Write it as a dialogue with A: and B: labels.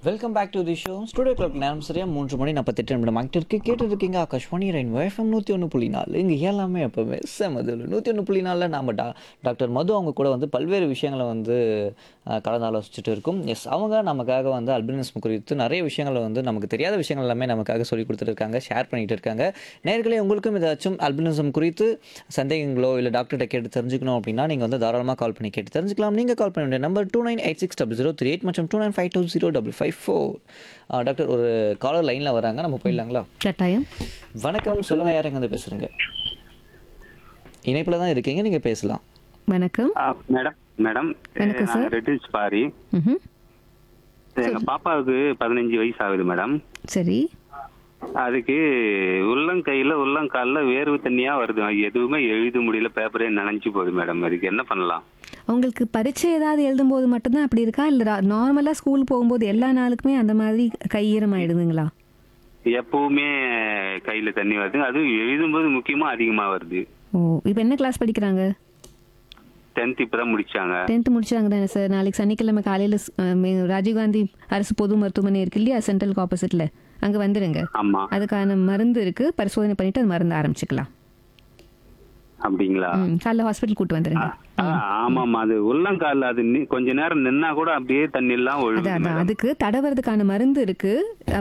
A: Welcome back to the show studio club நேரம் சரியா மூன்று மணி நாற்பத்தெட்டு நிமிடம் ஆகிட்டு இருக்கு கேட்டு இருக்கீங்க ஆகாஷ்வாணி ரெயின் எஃப்எம் நூற்றி ஒன்று புள்ளி நாலு இங்கே எல்லாமே எப்போவுமே செமதில் நூற்றி ஒன்று புள்ளி நாலில் நாம் டா டாக்டர் மது அவங்க கூட வந்து பல்வேறு விஷயங்களை வந்து அஹ், கலந்து ஆலோசிச்சுட்டு இருக்கும் எஸ் அவங்க நமக்காக வந்து அல்பினிசம் குறித்து நிறைய விஷயங்களை வந்து நமக்கு தெரியாத விஷயங்கள் எல்லாமே நமக்காக சொல்லி கொடுத்துருக்காங்க ஷேர் பண்ணிட்டு இருக்காங்க நேர்களே உங்களுக்கும் ஏதாச்சும் அல்பினிசம் குறித்து சந்தேகங்களோ இல்லை டாக்டர்கிட்ட கேட்டு தெரிஞ்சுக்கணும் அப்படின்னா நீங்கள் வந்து தாராளமாக கால் பண்ணி கேட்டு தெரிஞ்சுக்கலாம் நீங்கள் கால் பண்ண வேண்டிய number two nine eight six double zero three eight மற்றும் two nine five two zero double five four doctor ஒரு காலர் லைனில் வராங்க நம்ம போயிடலாங்களா
B: கட்டாயம்
A: வணக்கம் சொல்லுங்க யாருங்க வந்து பேசுறீங்க இணைப்பில் தான் இருக்கீங்க நீங்கள் பேசலாம்
B: வணக்கம்
C: ஆ, மேடம் மேடம்
B: வணக்கம்
C: நான் ரெட்டில்ஸ் பாரி
B: ம்ஹும்.
C: எங்க பாப்பாவுக்கு பதினஞ்சு வயசு ஆகுது மேடம்
B: சரி
C: அதுக்கு உள்ளங்கையில உள்ளங்கால்ல வேர்வை தண்ணியா வருது எதுவுமே எழுத முடியல பேப்பரே நனைஞ்சு போகுது மேடம் அதுக்கு என்ன பண்ணலாம்
B: உங்களுக்கு பரீட்சை ஏதாவது எழுதும்போது மட்டும்தான் அப்படி இருக்கா இல்லை நார்மலாக ஸ்கூல் போகும்போது எல்லா நாளுக்குமே அந்த மாதிரி கை ஈரமாயிடுதுங்களா
C: எப்பவுமே கையில தண்ணி வருது அதுவும் எழுதும்போது முக்கியமா அதிகமா வருது
B: ஓ இப்போ என்ன கிளாஸ் படிக்கிறாங்க
C: டென்த் இப்பதான் முடிச்சாங்க
B: டென்த்து முடிச்சாங்க தானே சார் நாளைக்கு சனிக்கிழமை காலையில் ராஜீவ்காந்தி அரசு பொது மருத்துவமனை இருக்கு இல்லையா சென்ட்ரலுக்கு ஆப்போசிட்டில் அங்கே வந்துடுங்க
C: ஆமா
B: அதுக்கான மருந்து இருக்கு பரிசோதனை பண்ணிட்டு அது மருந்து ஆரம்பிச்சுக்கலாம்
C: அப்படிங்களா
B: ம் காலைல ஹாஸ்பிட்டல் கூட்டு வந்துடுங்க
C: ஆ, ஆமாமா அது உள்ளங்கால்ல அது நி- கொஞ்ச நேரம் நின்னா கூட அப்படியே தண்ணி எல்லாம்
B: அது
C: ஒழுகுது
B: அதான்
C: மேடம்
B: அதுக்கு தடவறதுக்கான மருந்து இருக்கு